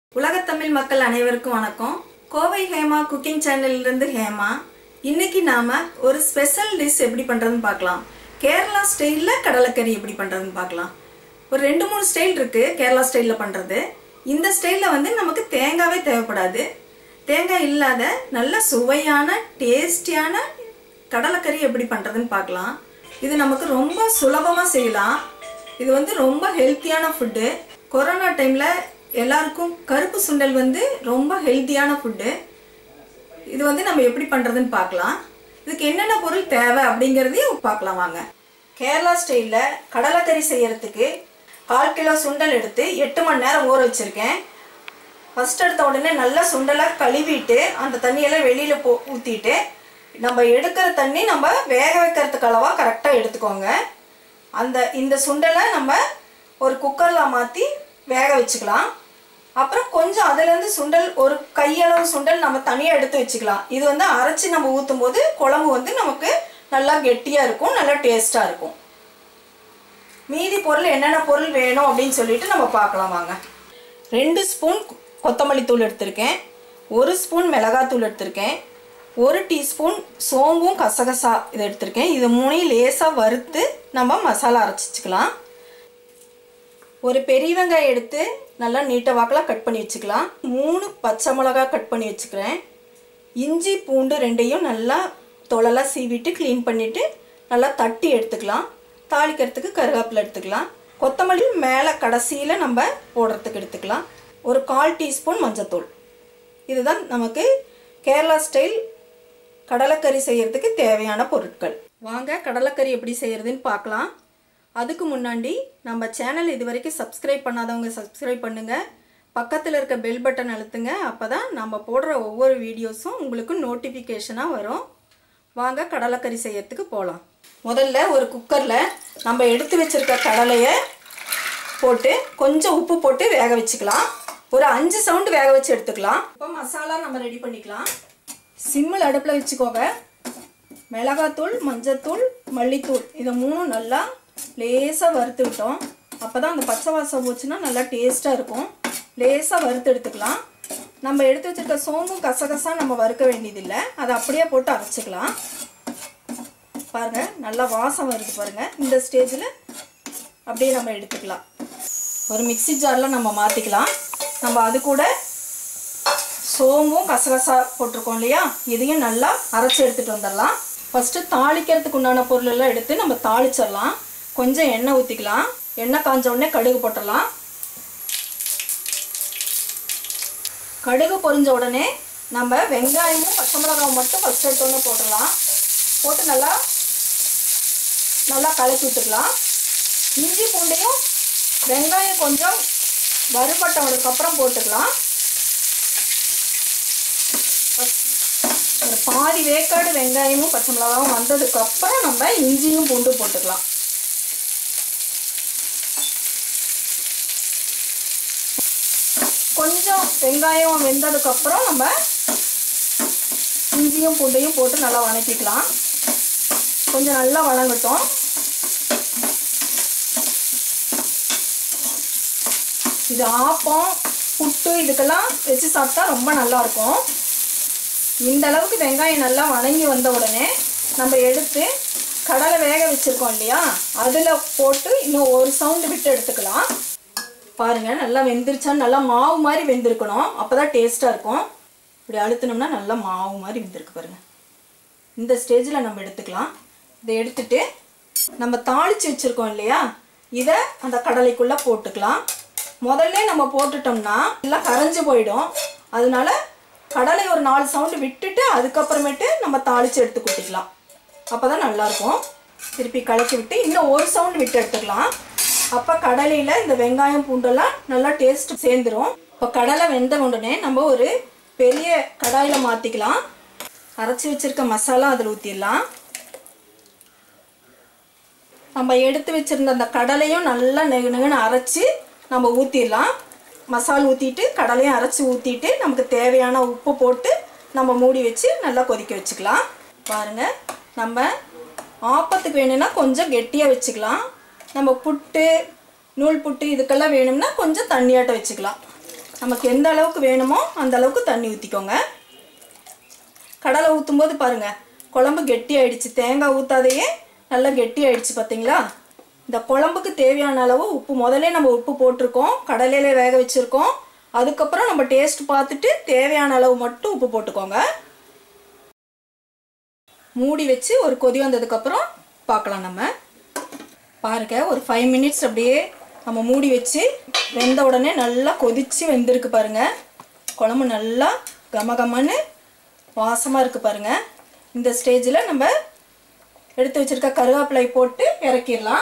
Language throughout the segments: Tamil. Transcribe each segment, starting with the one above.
உலகத்தமிழ் மக்கள் அனைவருக்கும் வணக்கம் கோவை ஹேமா குக்கிங் சேனல்லேருந்து ஹேமா இன்னைக்கு நாம ஒரு ஸ்பெஷல் டிஷ் எப்படி பண்ணுறதுன்னு பார்க்கலாம் கேரளா ஸ்டைலில் கடலைக்கறி எப்படி பண்ணுறதுன்னு பார்க்கலாம் ஒரு ரெண்டு மூணு ஸ்டைல் இருக்கு கேரளா ஸ்டைலில் பண்ணுறது இந்த ஸ்டைலில் வந்து நமக்கு தேங்காவே தேவைப்படாது தேங்காய் இல்லாத நல்ல சுவையான டேஸ்டியான கடலைக்கறி எப்படி பண்ணுறதுன்னு பார்க்கலாம் இது நமக்கு ரொம்ப சுலபமாக செய்யலாம் இது வந்து ரொம்ப ஹெல்த்தியான ஃபுட்டு கொரோனா டைமில் எல்லாருக்கும் கருப்பு சுண்டல் வந்து ரொம்ப ஹெல்த்தியான ஃபுட்டு இது வந்து நம்ம எப்படி பண்ணுறதுன்னு பார்க்கலாம் இதுக்கு என்னென்ன பொருள் தேவை அப்படிங்கிறதையும் பார்க்கலாம் வாங்க கேரளா ஸ்டைலில் கடலைக்கறி செய்யறதுக்கு கால் கிலோ சுண்டல் எடுத்து எட்டு மணி நேரம் ஊற வச்சுருக்கேன் ஃபஸ்ட் எடுத்த உடனே நல்லா சுண்டலை கழுவிட்டு அந்த தண்ணியெல்லாம் வெளியில் போ ஊற்றிட்டு நம்ம எடுக்கிற தண்ணி நம்ம வேக வைக்கிறதுக்கு அளவாக கரெக்டாக எடுத்துக்கோங்க அந்த இந்த சுண்டலை நம்ம ஒரு குக்கரில் மாற்றி வேக வச்சுக்கலாம் அப்புறம் கொஞ்சம் அதுலேருந்து சுண்டல் ஒரு கையளவு சுண்டல் நம்ம தனியாக எடுத்து வச்சுக்கலாம் இது வந்து அரைச்சி நம்ம ஊற்றும் போது குழம்பு வந்து நமக்கு நல்லா கெட்டியாக இருக்கும் நல்லா டேஸ்ட்டாக இருக்கும் மீதி பொருள் என்னென்ன பொருள் வேணும் அப்படின்னு சொல்லிட்டு நம்ம பார்க்கலாம் வாங்க ரெண்டு ஸ்பூன் கொத்தமல்லி தூள் எடுத்திருக்கேன் ஒரு ஸ்பூன் மிளகாத்தூள் எடுத்திருக்கேன் ஒரு டீஸ்பூன் சோம்பும் கசகசா இதை எடுத்திருக்கேன் இது மூணையும் லேசாக வறுத்து நம்ம மசாலா அரைச்சி வச்சுக்கலாம் ஒரு பெரிய வெங்காயம் எடுத்து நல்லா நீட்ட வாக்கில் கட் பண்ணி வச்சுக்கலாம் மூணு பச்சை மிளகா கட் பண்ணி வச்சுக்கிறேன் இஞ்சி பூண்டு ரெண்டையும் நல்லா தொலைலாம் சீவிட்டு க்ளீன் பண்ணிவிட்டு நல்லா தட்டி எடுத்துக்கலாம் தாளிக்கிறதுக்கு கருவேப்பிலை எடுத்துக்கலாம் கொத்தமல்லி மேலே கடைசியில் நம்ம போடுறதுக்கு எடுத்துக்கலாம் ஒரு கால் டீஸ்பூன் மஞ்சத்தூள் இதுதான் நமக்கு கேரளா ஸ்டைல் கடலைக்கறி செய்யறதுக்கு தேவையான பொருட்கள் வாங்க கடலைக்கறி எப்படி செய்யறதுன்னு பார்க்கலாம் அதுக்கு முன்னாடி நம்ம சேனல் இது வரைக்கும் சப்ஸ்கிரைப் பண்ணாதவங்க சப்ஸ்கிரைப் பண்ணுங்க பக்கத்தில் இருக்க பெல் பட்டன் அழுத்துங்க அப்போ தான் நம்ம போடுற ஒவ்வொரு வீடியோஸும் உங்களுக்கு நோட்டிஃபிகேஷனாக வரும் வாங்க கடலைக்கறி செய்யறதுக்கு போகலாம் முதல்ல ஒரு குக்கரில் நம்ம எடுத்து வச்சிருக்க கடலையை போட்டு கொஞ்சம் உப்பு போட்டு வேக வச்சுக்கலாம் ஒரு அஞ்சு சவுண்டு வேக வச்சு எடுத்துக்கலாம் இப்போ மசாலா நம்ம ரெடி பண்ணிக்கலாம் சிம்மில் அடுப்பில் வச்சுக்கோங்க மிளகாத்தூள் மஞ்சத்தூள் மல்லித்தூள் இதை மூணும் நல்லா லேசாக வறுத்து விட்டோம் அப்போ தான் அந்த பச்சை வாசம் போச்சுன்னா நல்லா டேஸ்ட்டாக இருக்கும் லேசாக வறுத்து எடுத்துக்கலாம் நம்ம எடுத்து வச்சுருக்க சோம்பும் கசகசா நம்ம வறுக்க வேண்டியதில்லை அதை அப்படியே போட்டு அரைச்சிக்கலாம் பாருங்கள் நல்லா வாசம் வருது பாருங்கள் இந்த ஸ்டேஜில் அப்படியே நம்ம எடுத்துக்கலாம் ஒரு மிக்சி ஜாரில் நம்ம மாற்றிக்கலாம் நம்ம அது கூட சோம்பும் கசகசா போட்டிருக்கோம் இல்லையா இதையும் நல்லா அரைச்சி எடுத்துகிட்டு வந்துடலாம் ஃபஸ்ட்டு தாளிக்கிறதுக்கு உண்டான பொருள் எல்லாம் எடுத்து நம்ம தாளிச்சிடலாம் கொஞ்சம் எண்ணெய் ஊற்றிக்கலாம் எண்ணெய் காஞ்ச உடனே கடுகு போட்டுடலாம் கடுகு பொரிஞ்ச உடனே நம்ம வெங்காயமும் பச்சை மிளகாவும் மட்டும் ஃபஸ்ட் எடுத்தோடனே போட்டுடலாம் போட்டு நல்லா நல்லா கலக்கி விட்டுக்கலாம் இஞ்சி பூண்டையும் வெங்காயம் கொஞ்சம் வறுபட்டவனுக்கப்புறம் போட்டுக்கலாம் ஒரு பாதி வேக்காடு வெங்காயமும் பச்சை மிளகாவும் வந்ததுக்கப்புறம் நம்ம இஞ்சியும் பூண்டு போட்டுக்கலாம் கொஞ்சம் வெங்காயம் வெந்ததுக்கப்புறம் நம்ம இஞ்சியும் பூண்டையும் போட்டு நல்லா வணக்கிக்கலாம் கொஞ்சம் நல்லா வணங்கட்டும் இது ஆப்பம் புட்டு இதுக்கெல்லாம் வச்சு சாப்பிட்டா ரொம்ப நல்லாயிருக்கும் இந்த அளவுக்கு வெங்காயம் நல்லா வணங்கி வந்த உடனே நம்ம எடுத்து கடலை வேக வச்சுருக்கோம் இல்லையா அதில் போட்டு இன்னும் ஒரு சவுண்டு விட்டு எடுத்துக்கலாம் பாருங்கள் நல்லா வெந்துருச்சான்னு நல்லா மாவு மாதிரி வெந்திருக்கணும் அப்போ தான் டேஸ்ட்டாக இருக்கும் இப்படி அழுத்தினோம்னா நல்லா மாவு மாதிரி வெந்திருக்கு பாருங்கள் இந்த ஸ்டேஜில் நம்ம எடுத்துக்கலாம் இதை எடுத்துட்டு நம்ம தாளித்து வச்சுருக்கோம் இல்லையா இதை அந்த கடலைக்குள்ளே போட்டுக்கலாம் முதல்ல நம்ம போட்டுட்டோம்னா எல்லாம் கரைஞ்சி போயிடும் அதனால கடலை ஒரு நாலு சவுண்டு விட்டுட்டு அதுக்கப்புறமேட்டு நம்ம தாளித்து எடுத்து கொட்டிக்கலாம் அப்போ தான் நல்லாயிருக்கும் திருப்பி கலக்கி விட்டு இன்னும் ஒரு சவுண்டு விட்டு எடுத்துக்கலாம் அப்போ கடலையில் இந்த வெங்காயம் பூண்டெல்லாம் நல்லா டேஸ்ட் சேர்ந்துடும் இப்போ கடலை வெந்த உடனே நம்ம ஒரு பெரிய கடாயில் மாற்றிக்கலாம் அரைச்சி வச்சுருக்க மசாலா அதில் ஊற்றிடலாம் நம்ம எடுத்து வச்சுருந்த அந்த கடலையும் நல்லா நெகு நெகுன்னு அரைச்சி நம்ம ஊற்றிடலாம் மசால் ஊற்றிட்டு கடலையும் அரைச்சி ஊற்றிட்டு நமக்கு தேவையான உப்பு போட்டு நம்ம மூடி வச்சு நல்லா கொதிக்க வச்சுக்கலாம் பாருங்கள் நம்ம ஆப்பத்துக்கு வேணும்னா கொஞ்சம் கெட்டியாக வச்சுக்கலாம் நம்ம புட்டு நூல் புட்டு இதுக்கெல்லாம் வேணும்னா கொஞ்சம் தண்ணியாட்ட வச்சுக்கலாம் நமக்கு எந்த அளவுக்கு வேணுமோ அந்த அளவுக்கு தண்ணி ஊற்றிக்கோங்க கடலை ஊற்றும் போது பாருங்கள் குழம்பு கெட்டி ஆயிடுச்சு தேங்காய் ஊற்றாதையே நல்லா கெட்டி ஆயிடுச்சு பார்த்தீங்களா இந்த குழம்புக்கு தேவையான அளவு உப்பு முதல்ல நம்ம உப்பு போட்டிருக்கோம் கடலையில வேக வச்சுருக்கோம் அதுக்கப்புறம் நம்ம டேஸ்ட் பார்த்துட்டு தேவையான அளவு மட்டும் உப்பு போட்டுக்கோங்க மூடி வச்சு ஒரு கொதி வந்ததுக்கப்புறம் பார்க்கலாம் நம்ம பாருங்க ஒரு ஃபைவ் மினிட்ஸ் அப்படியே நம்ம மூடி வச்சு வெந்த உடனே நல்லா கொதிச்சு வெந்திருக்கு பாருங்க குழம்பு நல்லா கம கமன்னு வாசமாக இருக்குது பாருங்க இந்த ஸ்டேஜில் நம்ம எடுத்து வச்சிருக்க கருவேப்பிலை போட்டு இறக்கிடலாம்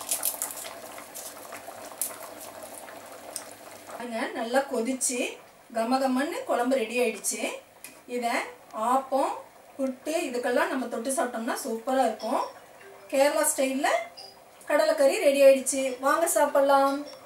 பாருங்க நல்லா கொதிச்சு கம கமன்னு குழம்பு ரெடி ஆயிடுச்சு இதை ஆப்பம் புட்டு இதுக்கெல்லாம் நம்ம தொட்டு சாப்பிட்டோம்னா சூப்பராக இருக்கும் கேரளா ஸ்டைலில் கடலைக்கறி ரெடி ஆயிடுச்சு வாங்க சாப்பிட்லாம்